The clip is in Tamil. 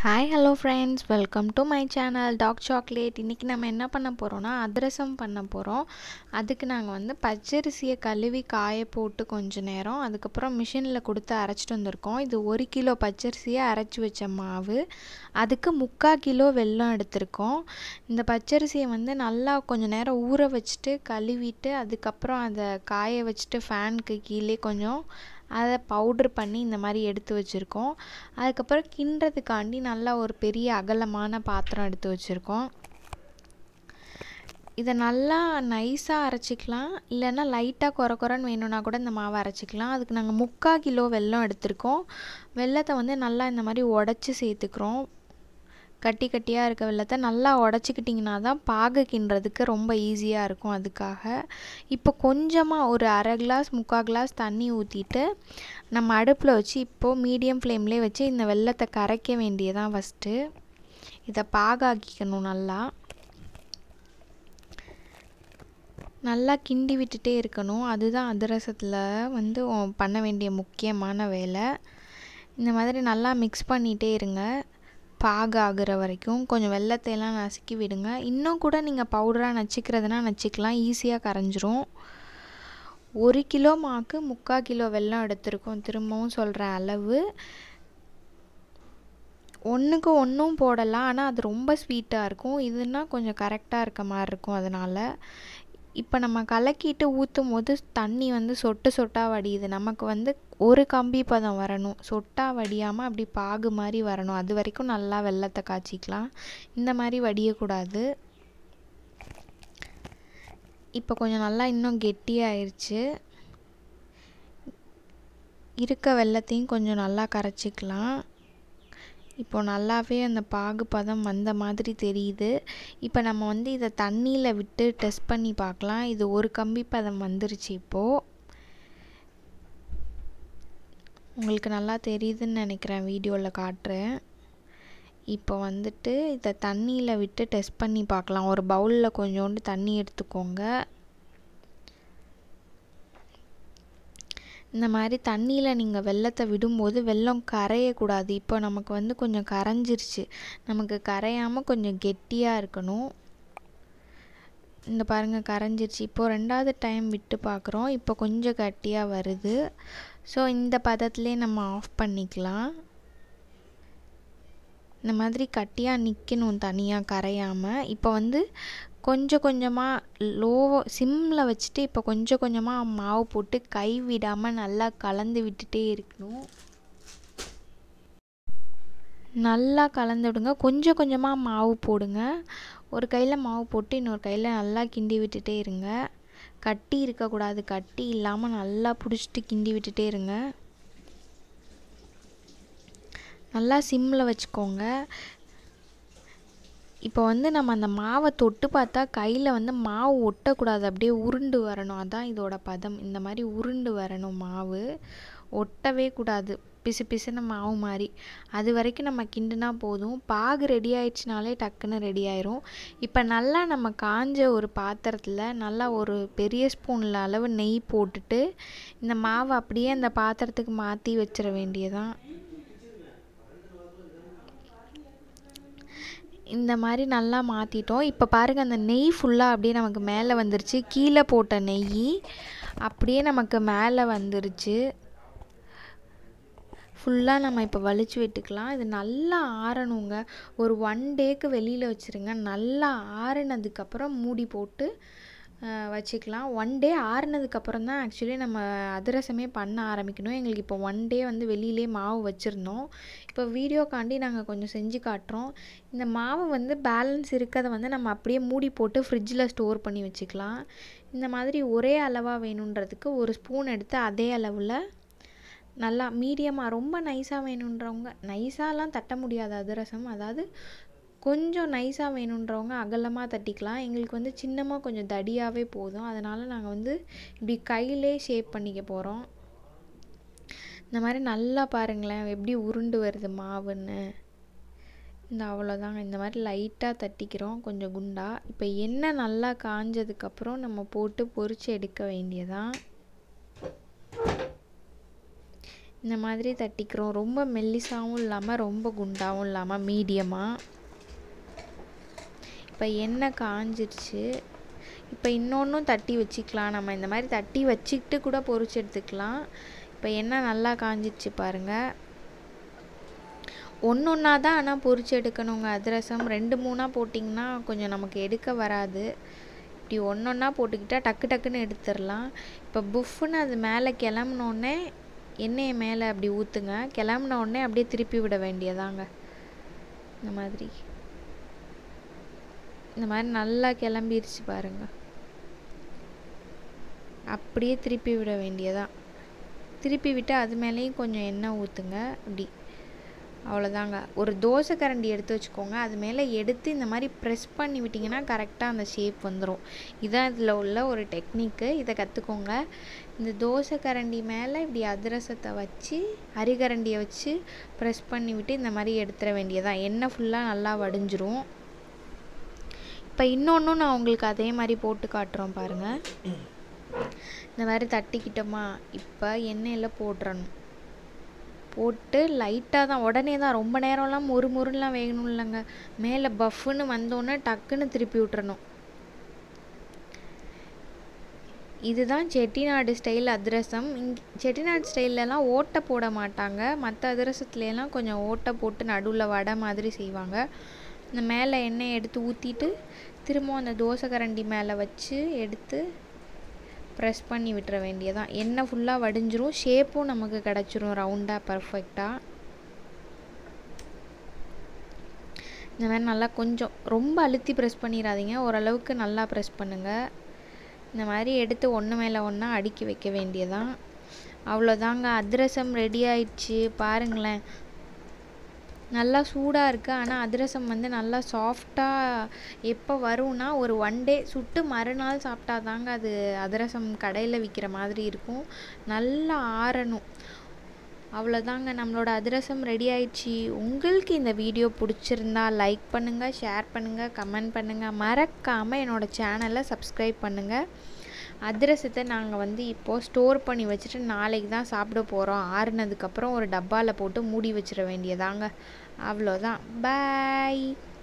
hi hello friends welcome to my channel dark chocolate இன்றைக்கி நம்ம என்ன பண்ண போகிறோம்னா அதிரசம் பண்ண போகிறோம் அதுக்கு நாங்கள் வந்து பச்சரிசியை கழுவி காய போட்டு கொஞ்ச நேரம் அதுக்கப்புறம் மிஷினில் கொடுத்து அரைச்சிட்டு வந்திருக்கோம் இது ஒரு கிலோ பச்சரிசியை அரைச்சி வச்ச மாவு அதுக்கு முக்கால் கிலோ வெல்லம் எடுத்திருக்கோம் இந்த பச்சரிசியை வந்து நல்லா கொஞ்சம் நேரம் ஊற வச்சுட்டு கழுவிட்டு அதுக்கப்புறம் அதை காய வச்சுட்டு ஃபேனுக்கு கீழே கொஞ்சம் அதை பவுட்ரு பண்ணி இந்த மாதிரி எடுத்து வச்சுருக்கோம் அதுக்கப்புறம் கிண்டுறதுக்காண்டி நல்லா ஒரு பெரிய அகலமான பாத்திரம் எடுத்து வச்சுருக்கோம் இதை நல்லா நைஸாக அரைச்சிக்கலாம் இல்லைன்னா லைட்டாக குறை குறைன்னு வேணும்னா கூட இந்த மாவை அரைச்சிக்கலாம் அதுக்கு நாங்கள் முக்கால் கிலோ வெல்லம் எடுத்திருக்கோம் வெல்லத்தை வந்து நல்லா இந்த மாதிரி உடச்சி சேர்த்துக்கிறோம் கட்டி கட்டியாக இருக்க வெள்ளத்தை நல்லா உடச்சிக்கிட்டிங்கன்னா தான் பாகு கிண்டுறதுக்கு ரொம்ப ஈஸியாக இருக்கும் அதுக்காக இப்போ கொஞ்சமாக ஒரு அரை கிளாஸ் முக்கால் கிளாஸ் தண்ணி ஊற்றிட்டு நம்ம அடுப்பில் வச்சு இப்போது மீடியம் ஃப்ளேம்லேயே வச்சு இந்த வெள்ளத்தை கரைக்க வேண்டியதான் ஃபஸ்ட்டு இதை பாகாக்கிக்கணும் நல்லா நல்லா கிண்டி விட்டுட்டே இருக்கணும் அதுதான் அதிரசத்தில் வந்து பண்ண வேண்டிய முக்கியமான வேலை இந்த மாதிரி நல்லா மிக்ஸ் பண்ணிகிட்டே இருங்க பாகு ஆகுற வரைக்கும் கொஞ்சம் வெள்ளத்தையெல்லாம் நசுக்கி விடுங்க இன்னும் கூட நீங்கள் பவுடராக நச்சுக்கிறதுனா நச்சுக்கலாம் ஈஸியாக கரைஞ்சிரும் ஒரு கிலோ மாக்கு முக்கால் கிலோ வெல்லம் எடுத்திருக்கோம் திரும்பவும் சொல்கிற அளவு ஒன்றுக்கு ஒன்றும் போடலாம் ஆனால் அது ரொம்ப ஸ்வீட்டாக இருக்கும் இதுனா கொஞ்சம் கரெக்டாக இருக்க மாதிரி இருக்கும் அதனால் இப்போ நம்ம கலக்கிட்டு ஊற்றும் போது தண்ணி வந்து சொட்டு சொட்டாக வடியுது நமக்கு வந்து ஒரு கம்பி பதம் வரணும் சொட்டாக வடியாமல் அப்படி பாகு மாதிரி வரணும் அது வரைக்கும் நல்லா வெள்ளத்தை காய்ச்சிக்கலாம் இந்த மாதிரி வடியக்கூடாது இப்போ கொஞ்சம் நல்லா இன்னும் கெட்டியாயிருச்சு இருக்க வெள்ளத்தையும் கொஞ்சம் நல்லா கரைச்சிக்கலாம் இப்போ நல்லாவே அந்த பாகு பதம் வந்த மாதிரி தெரியுது இப்போ நம்ம வந்து இதை தண்ணியில் விட்டு டெஸ்ட் பண்ணி பார்க்கலாம் இது ஒரு கம்பி பதம் வந்துருச்சு இப்போது உங்களுக்கு நல்லா தெரியுதுன்னு நினைக்கிறேன் வீடியோவில் காட்டுறேன் இப்போ வந்துட்டு இதை தண்ணியில் விட்டு டெஸ்ட் பண்ணி பார்க்கலாம் ஒரு பவுலில் கொஞ்சோண்டு தண்ணி எடுத்துக்கோங்க இந்த மாதிரி தண்ணியில் நீங்கள் வெள்ளத்தை விடும்போது வெள்ளம் கரையக்கூடாது இப்போ நமக்கு வந்து கொஞ்சம் கரைஞ்சிருச்சு நமக்கு கரையாமல் கொஞ்சம் கெட்டியாக இருக்கணும் இந்த பாருங்கள் கரைஞ்சிருச்சு இப்போது ரெண்டாவது டைம் விட்டு பார்க்குறோம் இப்போ கொஞ்சம் கட்டியாக வருது ஸோ இந்த பதத்துலேயே நம்ம ஆஃப் பண்ணிக்கலாம் இந்த மாதிரி கட்டியாக நிற்கணும் தனியாக கரையாமல் இப்போ வந்து கொஞ்சம் கொஞ்சமாக லோ சிம்மில் வச்சுட்டு இப்போ கொஞ்சம் கொஞ்சமாக மாவு போட்டு கை விடாமல் நல்லா கலந்து விட்டுட்டே இருக்கணும் நல்லா கலந்து விடுங்க கொஞ்சம் கொஞ்சமாக மாவு போடுங்க ஒரு கையில் மாவு போட்டு இன்னொரு கையில் நல்லா கிண்டி விட்டுட்டே இருங்க கட்டி இருக்கக்கூடாது கட்டி இல்லாமல் நல்லா பிடிச்சிட்டு கிண்டி விட்டுட்டே இருங்க நல்லா சிம்மில் வச்சுக்கோங்க இப்போ வந்து நம்ம அந்த மாவை தொட்டு பார்த்தா கையில் வந்து மாவு ஒட்டக்கூடாது அப்படியே உருண்டு வரணும் அதான் இதோட பதம் இந்த மாதிரி உருண்டு வரணும் மாவு ஒட்டவே கூடாது பிசு பிசுன மாவு மாதிரி அது வரைக்கும் நம்ம கிண்டுனா போதும் பாகு ரெடி ஆயிடுச்சுனாலே டக்குன்னு ரெடி ஆயிரும் இப்போ நல்லா நம்ம காஞ்ச ஒரு பாத்திரத்தில் நல்லா ஒரு பெரிய ஸ்பூனில் அளவு நெய் போட்டுட்டு இந்த மாவை அப்படியே அந்த பாத்திரத்துக்கு மாற்றி வச்சிட வேண்டியதான் இந்த மாதிரி நல்லா மாற்றிட்டோம் இப்போ பாருங்கள் அந்த நெய் ஃபுல்லாக அப்படியே நமக்கு மேலே வந்துருச்சு கீழே போட்ட நெய் அப்படியே நமக்கு மேலே வந்துருச்சு ஃபுல்லாக நம்ம இப்போ வலிச்சு விட்டுக்கலாம் இது நல்லா ஆறணுங்க ஒரு ஒன் டேக்கு வெளியில் வச்சுருங்க நல்லா ஆறுனதுக்கப்புறம் மூடி போட்டு வச்சுக்கலாம் ஒன் டே ஆறுனதுக்கப்புறம் தான் ஆக்சுவலி நம்ம அதிரசமே பண்ண ஆரம்பிக்கணும் எங்களுக்கு இப்போ ஒன் டே வந்து வெளியிலே மாவு வச்சுருந்தோம் இப்போ வீடியோக்காண்டி நாங்கள் கொஞ்சம் செஞ்சு காட்டுறோம் இந்த மாவு வந்து பேலன்ஸ் இருக்கிறத வந்து நம்ம அப்படியே மூடி போட்டு ஃப்ரிட்ஜில் ஸ்டோர் பண்ணி வச்சுக்கலாம் இந்த மாதிரி ஒரே அளவாக வேணுன்றதுக்கு ஒரு ஸ்பூன் எடுத்து அதே அளவில் நல்லா மீடியமாக ரொம்ப நைஸாக வேணுன்றவங்க நைஸாலாம் தட்ட முடியாது அதிரசம் அதாவது கொஞ்சம் நைஸாக வேணுன்றவங்க அகலமாக தட்டிக்கலாம் எங்களுக்கு வந்து சின்னமாக கொஞ்சம் தடியாகவே போதும் அதனால் நாங்கள் வந்து இப்படி கையிலே ஷேப் பண்ணிக்க போகிறோம் இந்த மாதிரி நல்லா பாருங்களேன் எப்படி உருண்டு வருது மாவுன்னு இந்த அவ்வளோதாங்க இந்த மாதிரி லைட்டாக தட்டிக்கிறோம் கொஞ்சம் குண்டா இப்போ எண்ணெய் நல்லா காஞ்சதுக்கப்புறம் நம்ம போட்டு பொரித்து எடுக்க வேண்டியதான் இந்த மாதிரி தட்டிக்கிறோம் ரொம்ப மெல்லிசாவும் இல்லாமல் ரொம்ப குண்டாகவும் இல்லாமல் மீடியமாக இப்போ எண்ணெய் காஞ்சிருச்சு இப்போ இன்னொன்றும் தட்டி வச்சுக்கலாம் நம்ம இந்த மாதிரி தட்டி வச்சுக்கிட்டு கூட பொரிச்சு எடுத்துக்கலாம் இப்போ எண்ணெய் நல்லா காஞ்சிருச்சு பாருங்கள் ஒன்று ஒன்றா தான் ஆனால் பொரிச்சு எடுக்கணுங்க அதிரசம் ரெண்டு மூணாக போட்டிங்கன்னா கொஞ்சம் நமக்கு எடுக்க வராது இப்படி ஒன்று ஒன்றா போட்டுக்கிட்டால் டக்கு டக்குன்னு எடுத்துடலாம் இப்போ புஃப்னு அது மேலே கிளம்புனோடனே எண்ணெயை மேலே அப்படி ஊற்றுங்க கிளம்புன உடனே அப்படியே திருப்பி விட வேண்டியதாங்க இந்த மாதிரி இந்த மாதிரி நல்லா கிளம்பிருச்சு பாருங்க அப்படியே திருப்பி விட வேண்டியதான் திருப்பி விட்டு அது மேலேயும் கொஞ்சம் எண்ணெய் ஊற்றுங்க அப்படி அவ்வளோதாங்க ஒரு தோசை கரண்டி எடுத்து வச்சுக்கோங்க அது மேலே எடுத்து இந்த மாதிரி ப்ரெஸ் பண்ணி விட்டிங்கன்னா கரெக்டாக அந்த ஷேப் வந்துடும் இதான் இதில் உள்ள ஒரு டெக்னிக்கு இதை கற்றுக்கோங்க இந்த தோசை கரண்டி மேலே இப்படி அதிரசத்தை வச்சு அரிகரண்டியை வச்சு ப்ரெஸ் பண்ணி விட்டு இந்த மாதிரி எடுத்துட வேண்டியதான் எண்ணெய் ஃபுல்லாக நல்லா வடிஞ்சிரும் இப்போ இன்னொன்றும் நான் உங்களுக்கு அதே மாதிரி போட்டு காட்டுறோம் பாருங்கள் இந்த மாதிரி தட்டிக்கிட்டோமா இப்போ எண்ணெயில் போட்டுறணும் போட்டு லைட்டாக தான் உடனே தான் ரொம்ப நேரம்லாம் மொறு மொறுலாம் வேகணும் இல்லைங்க மேலே பஃப்னு வந்தோன்னே டக்குன்னு திருப்பி விட்டுறணும் இதுதான் செட்டிநாடு ஸ்டைல் அதிரசம் இங் செட்டிநாடு ஸ்டைல்லலாம் ஓட்டை போட மாட்டாங்க மற்ற அதிரசத்துலலாம் கொஞ்சம் ஓட்டை போட்டு நடுவில் வடை மாதிரி செய்வாங்க இந்த மேலே எண்ணெய் எடுத்து ஊற்றிட்டு திரும்ப அந்த தோசை கரண்டி மேலே வச்சு எடுத்து ப்ரெஸ் பண்ணி விட்டுற வேண்டியதான் எண்ணெய் ஃபுல்லாக வடிஞ்சிரும் ஷேப்பும் நமக்கு கிடச்சிரும் ரவுண்டாக பர்ஃபெக்டாக இந்த மாதிரி நல்லா கொஞ்சம் ரொம்ப அழுத்தி ப்ரெஸ் பண்ணிடாதீங்க ஓரளவுக்கு நல்லா ப்ரெஸ் பண்ணுங்கள் இந்த மாதிரி எடுத்து ஒன்று மேலே ஒன்றா அடுக்கி வைக்க வேண்டியதான் அவ்வளோதாங்க அதிரசம் ரெடி ஆயிடுச்சு பாருங்களேன் நல்லா சூடாக இருக்குது ஆனால் அதிரசம் வந்து நல்லா சாஃப்டாக எப்போ வரும்னா ஒரு ஒன் டே சுட்டு மறுநாள் சாப்பிட்டா தாங்க அது அதிரசம் கடையில் விற்கிற மாதிரி இருக்கும் நல்லா ஆறணும் அவ்வளோதாங்க நம்மளோட அதிரசம் ரெடி ஆயிடுச்சு உங்களுக்கு இந்த வீடியோ பிடிச்சிருந்தா லைக் பண்ணுங்கள் ஷேர் பண்ணுங்கள் கமெண்ட் பண்ணுங்கள் மறக்காமல் என்னோடய சேனலை சப்ஸ்கிரைப் பண்ணுங்கள் அதிரசத்தை நாங்கள் வந்து இப்போது ஸ்டோர் பண்ணி வச்சுட்டு நாளைக்கு தான் சாப்பிட போகிறோம் ஆறுனதுக்கப்புறம் ஒரு டப்பாவில் போட்டு மூடி வச்சிட வேண்டியதாங்க அவ்வளோதான் பாய்